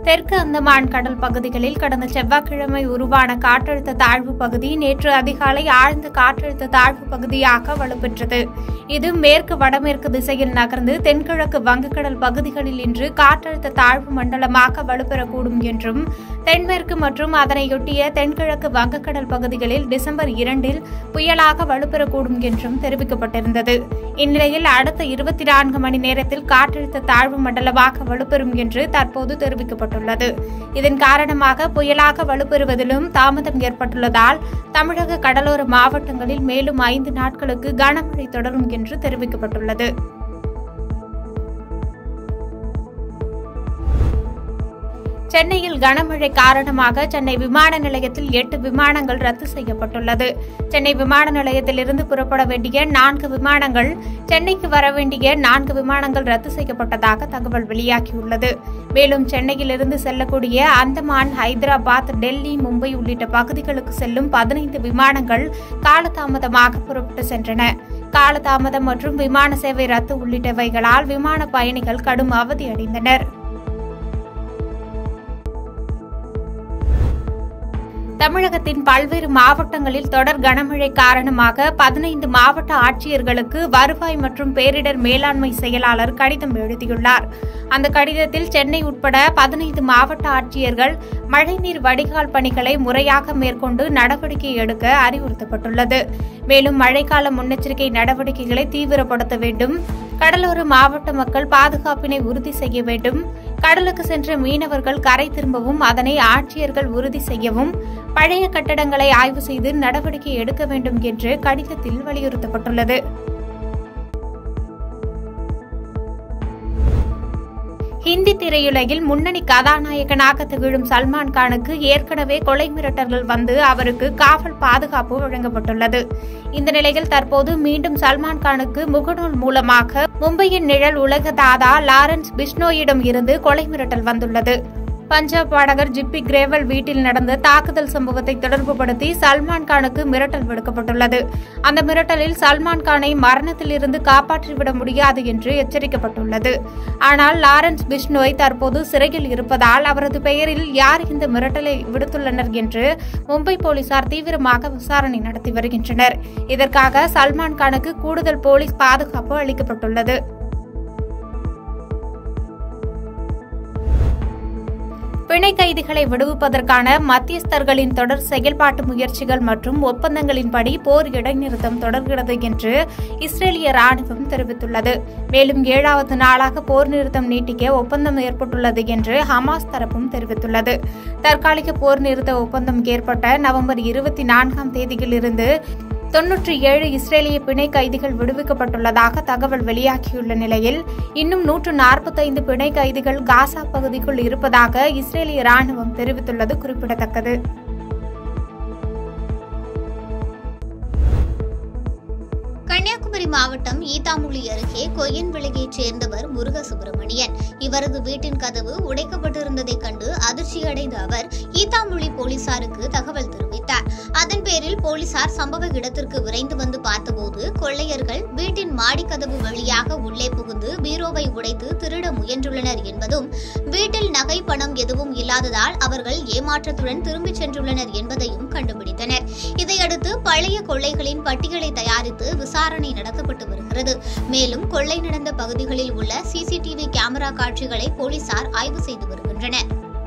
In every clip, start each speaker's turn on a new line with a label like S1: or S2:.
S1: தெற்கு அந்தமான் கடல் பகுதிகளில் கடந்த செவ்வாய்க்கிழமை உருவான காற்றழுத்த தாழ்வு பகுதி நேற்று அதிகாலை ஆழ்ந்த காற்றழுத்த தாழ்வு பகுதியாக வலுப்பெற்றது இது மேற்கு வடமேற்கு திசையில் நகர்ந்து தென்கிழக்கு வங்கக்கடல் பகுதிகளில் இன்று காற்றழுத்த தாழ்வு மண்டலமாக வலுப்பெறக்கூடும் என்றும் தென்மேற்கு மற்றும் அதனையொட்டிய தென்கிழக்கு வங்கக்கடல் பகுதிகளில் டிசம்பர் இரண்டில் புயலாக வலுப்பெறக்கூடும் என்றும் தெரிவிக்கப்பட்டிருந்தது இந்நிலையில் அடுத்த இருபத்தி நான்கு மணி நேரத்தில் காற்றழுத்த தாழ்வு மண்டலமாக வலுப்பெறும் என்று தற்போது தெரிவிக்கப்பட்டுள்ளது இதன் காரணமாக புயலாக வலுப்பெறுவதிலும் தாமதம் ஏற்பட்டுள்ளதால் தமிழக கடலோர மாவட்டங்களில் மேலும் ஐந்து நாட்களுக்கு கனமழை தொடரும் என்று தெரிவிக்கப்பட்டுள்ளது சென்னையில் கனமழை காரணமாக சென்னை விமான நிலையத்தில் எட்டு விமானங்கள் ரத்து செய்யப்பட்டுள்ளது சென்னை விமான நிலையத்திலிருந்து புறப்பட வேண்டிய நான்கு விமானங்கள் சென்னைக்கு வர வேண்டிய நான்கு விமானங்கள் ரத்து செய்யப்பட்டதாக தகவல் வெளியாகியுள்ளது மேலும் சென்னையிலிருந்து செல்லக்கூடிய அந்தமான் ஹைதராபாத் டெல்லி மும்பை உள்ளிட்ட பகுதிகளுக்கு செல்லும் பதினைந்து விமானங்கள் காலதாமதமாக புறப்பட்டு சென்றன காலதாமதம் மற்றும் விமான சேவை ரத்து உள்ளிட்டவைகளால் விமான பயணிகள் கடும் அவதியடைந்தனர் தமிழகத்தின் பல்வேறு மாவட்டங்களில் தொடர் கனமழை காரணமாக பதினைந்து மாவட்ட ஆட்சியர்களுக்கு வருவாய் மற்றும் பேரிடர் மேலாண்மை செயலாளர் கடிதம் எழுதியுள்ளார் அந்த கடிதத்தில் சென்னை உட்பட பதினைந்து மாவட்ட ஆட்சியர்கள் மழைநீர் வடிகால் பணிகளை முறையாக மேற்கொண்டு நடவடிக்கை எடுக்க அறிவுறுத்தப்பட்டுள்ளது மேலும் மழைக்கால முன்னெச்சரிக்கை நடவடிக்கைகளை தீவிரப்படுத்த வேண்டும் கடலோர மாவட்ட மக்கள் பாதுகாப்பினை உறுதி செய்ய வேண்டும் கடலுக்கு சென்ற மீனவர்கள் கரை திரும்பவும் அதனை ஆட்சியர்கள் உறுதி செய்யவும் பழைய கட்டடங்களை ஆய்வு செய்து நடவடிக்கை எடுக்க வேண்டும் என்று கடிதத்தில் வலியுறுத்தப்பட்டுள்ளது ஹிந்தி திரையுலகில் முன்னணி கதாநாயகனாக திகழும் சல்மான் கானுக்கு ஏற்கனவே கொலை மிரட்டல்கள் வந்து அவருக்கு காவல் பாதுகாப்பு வழங்கப்பட்டுள்ளது இந்த நிலையில் தற்போது மீண்டும் சல்மான் கானுக்கு முகநூல் மூலமாக மும்பையின் நிழல் உலக தாதா லாரன்ஸ் பிஷ்னோயிடம் இருந்து கொலை மிரட்டல் வந்துள்ளது பஞ்சாப் பாடகர் ஜிப்பி கிரேவல் வீட்டில் நடந்த தாக்குதல் சம்பவத்தை தொடர்புபடுத்தி சல்மான் கானுக்கு மிரட்டல் விடுக்கப்பட்டுள்ளது அந்த மிரட்டலில் சல்மான் கானை மரணத்திலிருந்து காப்பாற்றிவிட முடியாது என்று எச்சரிக்கப்பட்டுள்ளது ஆனால் லாரன்ஸ் பிஷ்னோய் தற்போது சிறையில் இருப்பதால் அவரது பெயரில் யார் இந்த மிரட்டலை விடுத்துள்ளனர் என்று மும்பை போலீசார் தீவிரமாக விசாரணை நடத்தி வருகின்றனர் இதற்காக சல்மான் கானுக்கு கூடுதல் போலீஸ் பாதுகாப்பு அளிக்கப்பட்டுள்ளது பிணை கைதிகளை விடுவிப்பதற்கான மத்தியஸ்தர்களின் தொடர் செயல்பாட்டு முயற்சிகள் மற்றும் ஒப்பந்தங்களின்படி போர் இடைநிறுத்தம் தொடர்கிறது என்று இஸ்ரேலிய ராணுவம் தெரிவித்துள்ளது மேலும் ஏழாவது நாளாக போர் நிறுத்தம் நீட்டிக்க ஒப்பந்தம் ஏற்பட்டுள்ளது என்று ஹமாஸ் தரப்பும் தெரிவித்துள்ளது தற்காலிக போர் நிறுத்த ஒப்பந்தம் ஏற்பட்ட நவம்பர் இருபத்தி நான்காம் தேதியிலிருந்து தொன்னூற்றி ஏழு இஸ்ரேலிய பிணை கைதிகள் விடுவிக்கப்பட்டுள்ளதாக தகவல் வெளியாகியுள்ள நிலையில் இன்னும் நூற்று நாற்பத்தைந்து பிணை கைதிகள் காசா பகுதிக்குள் இருப்பதாக இஸ்ரேலிய ராணுவம் தெரிவித்துள்ளது குறிப்பிடத்தக்கது
S2: கன்னியாகுமரி மாவட்டம் ஈத்தாமொழி அருகே கொய்யன்விளையைச் சேர்ந்தவர் முருக சுப்பிரமணியன் இவரது வீட்டின் கதவு உடைக்கப்பட்டிருந்ததைக் கண்டு அதிர்ச்சியடைந்த அவர் ஈத்தாமொழி போலீசாருக்கு தகவல் தெரிவித்தார் அதன் பேரில் போலீசார் சம்பவ இடத்திற்கு விரைந்து வந்து பார்த்தபோது கொள்ளையர்கள் வீட்டின் மாடிக்கதவு வழியாக உள்ளே புகுந்து பீரோவை உடைத்து திருட முயன்றுள்ளனர் என்பதும் வீட்டில் நகை பணம் எதுவும் இல்லாததால் அவர்கள் ஏமாற்றத்துடன் திரும்பிச் சென்றுள்ளனர் என்பதையும் கண்டுபிடித்தனர் இதையடுத்து பழைய கொள்ளைகளின் பட்டியலை தயாரித்து விசாரணை நடத்தப்பட்டு வருகிறது மேலும் கொள்ளை நடந்த பகுதிகளில் உள்ள சிசிடிவி கேமரா காட்சிகளை போலீசார் ஆய்வு செய்து வருகின்றனர்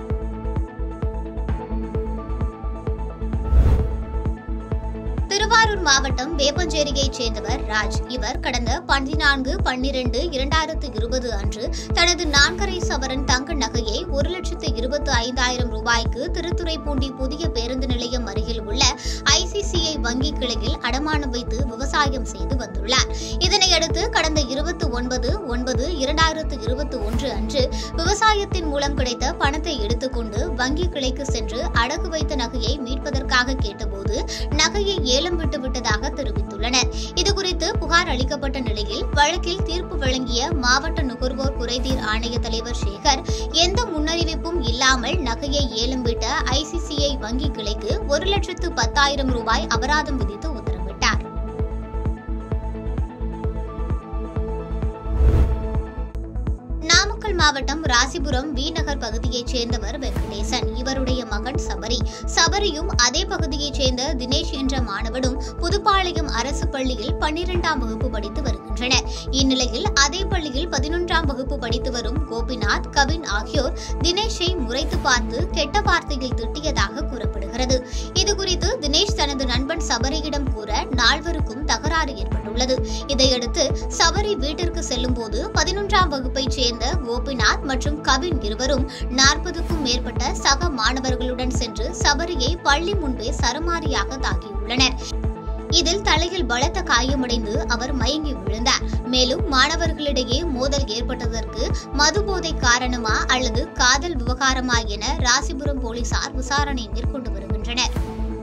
S2: திருவாரூர் மாவட்டம் வேப்பஞ்சேரியைச் சேர்ந்தவர் ராஜ் இவர் கடந்த பதினான்கு பன்னிரண்டு இரண்டாயிரத்து இருபது அன்று தனது நான்கரை சவரன் தங்க நகையை ஒரு லட்சத்து இருபத்து ஐந்தாயிரம் ரூபாய்க்கு திருத்துறைப்பூண்டி புதிய பேருந்து நிலையம் அருகில் உள்ள ஐசிசிஐ வங்கி கிளையில் அடமானம் வைத்து விவசாயம் செய்து வந்துள்ளார் இதனையடுத்து கடந்த இருபத்தி ஒன்பது ஒன்பது இரண்டாயிரத்து இருபத்தி ஒன்று அன்று விவசாயத்தின் மூலம் கிடைத்த பணத்தை எடுத்துக்கொண்டு வங்கி கிளைக்கு சென்று அடகு வைத்த நகையை மீட்பதற்காக கேட்டபோது நகையை ஏலம் விட்டு விட்டதாக தெரிவித்துள்ளனர் இதுகுறித்து புகார் அளிக்கப்பட்ட நிலையில் வழக்கில் தீர்ப்பு வழங்கிய மாவட்ட நுகர்வோர் குறைதீர் ஆணைய தலைவர் சேகர் எந்த முன்னறிவிப்பும் இல்லாமல் நகையை ஏலம் விட்ட ஐசிசிஐ வங்கி கிளைக்கு ஒரு லட்சத்து பத்தாயிரம் ரூபாய் அபராதம் விதித்து உத்தரவிட்டார் நாமக்கல் திண்டுக்கல் மாவட்டம் ராசிபுரம் வி நகர் பகுதியைச் சேர்ந்தவர் வெங்கடேசன் இவருடைய மகன் சபரி சபரியும் அதே பகுதியைச் சேர்ந்த தினேஷ் என்ற மாணவனும் புதுப்பாளையம் அரசு பள்ளியில் பன்னிரெண்டாம் வகுப்பு படித்து வருகின்றனர் இந்நிலையில் அதே பள்ளியில் பதினொன்றாம் வகுப்பு படித்து வரும் கோபிநாத் கவின் ஆகியோர் தினேஷை முறைத்து பார்த்து கெட்ட வார்த்தையில் திட்டியதாக கூறப்படுகிறது இதுகுறித்து தினேஷ் தனது நண்பன் சபரியிடம் கூற நால்வருக்கும் தகராறு ஏற்பட்டுள்ளது இதையடுத்து சபரி வீட்டிற்கு செல்லும்போது பதினொன்றாம் வகுப்பைச் சேர்ந்த கோபிநாத் மற்றும் கவின் இருவரும் நாற்பதுக்கும் மேற்பட்ட சக மாணவர்களுடன் சென்று சபரியை பள்ளி முன்பே சரமாரியாக தாக்கியுள்ளனர் இதில் தலையில் பலத்த காயமடைந்து அவர் மயங்கி விழுந்தார் மேலும் மாணவர்களிடையே மோதல் ஏற்பட்டதற்கு மதுபோதை காரணமா அல்லது காதல் விவகாரமா என ராசிபுரம் போலீசார் விசாரணை மேற்கொண்டு வருகின்றனர்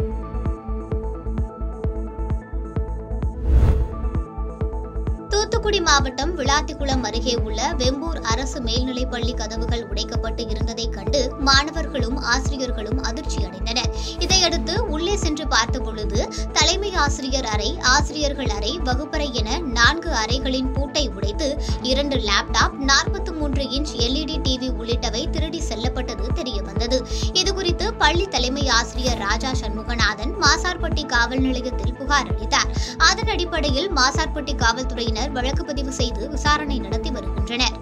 S2: தூத்துக்குடி மாவட்டம் விளாத்திக்குளம் அருகே உள்ள வெம்பூர் அரசு மேல்நிலைப் பள்ளி கதவுகள் உடைக்கப்பட்டு இருந்ததை கண்டு மாணவர்களும் ஆசிரியர்களும் அதிர்ச்சி அடைந்தனர் இதையடுத்து உள்ளே சென்று பார்த்தபொழுது தலைமை ஆசிரியர் அறை ஆசிரியர்கள் அறை வகுப்பறை என நான்கு அறைகளின் பூட்டை உடைத்து இரண்டு லேப்டாப் நாற்பத்தி மூன்று இன்ச் எல்இடி டிவி உள்ளிட்டவை திருடி செல்லப்பட்டது தெரியவந்தது இதுகுறித்து பள்ளி தலைமை ஆசிரியர் ராஜா சண்முகநாதன் மாசார்பட்டி காவல் நிலையத்தில் புகார் அளித்தார் அதன் அடிப்படையில் மாசார்பட்டி காவல்துறையினர் வழக்கு பதிவு செய்து விசாரணை நடத்தி வருகின்றனர்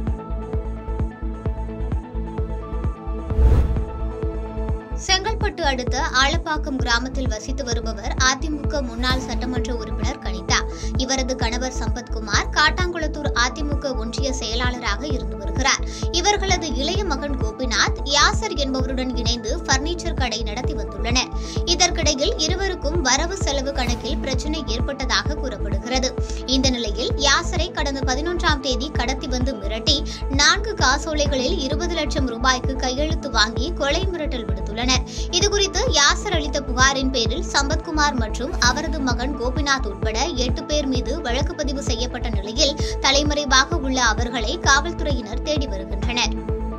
S2: செங்கல்பட்டு அடுத்த ஆலப்பாக்கம் கிராமத்தில் வசித்து வருபவர் அதிமுக முன்னாள் சட்டமன்ற உறுப்பினர் கனிதா இவரது கணவர் சம்பத்குமார் காட்டாங்குளத்தூர் அதிமுக ஒன்றிய செயலாளராக இருந்து வருகிறார் இவர்களது இளைய மகன் கோபிநாத் யாசர் என்பவருடன் இணைந்து பர்னிச்சர் கடை நடத்தி வந்துள்ளனர் இதற்கிடையில் இருவருக்கும் வரவு செலவு கணக்கில் பிரச்சினை ஏற்பட்டதாக கூறப்படுகிறது இந்த நிலையில் யாசரை கடந்த பதினொன்றாம் தேதி கடத்தி வந்து மிரட்டி நான்கு காசோலைகளில் இருபது லட்சம் ரூபாய்க்கு கையெழுத்து வாங்கி கொலை மிரட்டல் விடுத்துள்ளனர் இதுகுறித்து யாசர் அளித்த புகாரின் பேரில் சம்பத்குமார் மற்றும் அவரது மகன் கோபிநாத் உட்பட எட்டு பேர் மீது வழக்கு பதிவு செய்யப்பட்ட நிலையில் தலைமறைவாக உள்ள அவர்களை காவல்துறையினர் தேடி வருகின்றனர்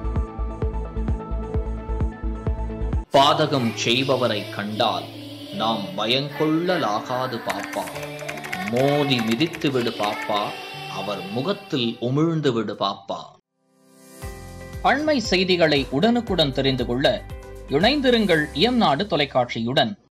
S3: பாதகம் செய்பவரை கண்டால் நாம் பயங்கொள்ளலாகாது பாப்பா மோதி மிதித்து விடு பாப்பா அவர் முகத்தில் உமிழ்ந்து விடு பாப்பா அண்மை செய்திகளை உடனுக்குடன் தெரிந்து கொள்ள இணைந்திருங்கள் இயம்நாடு தொலைக்காட்சியுடன்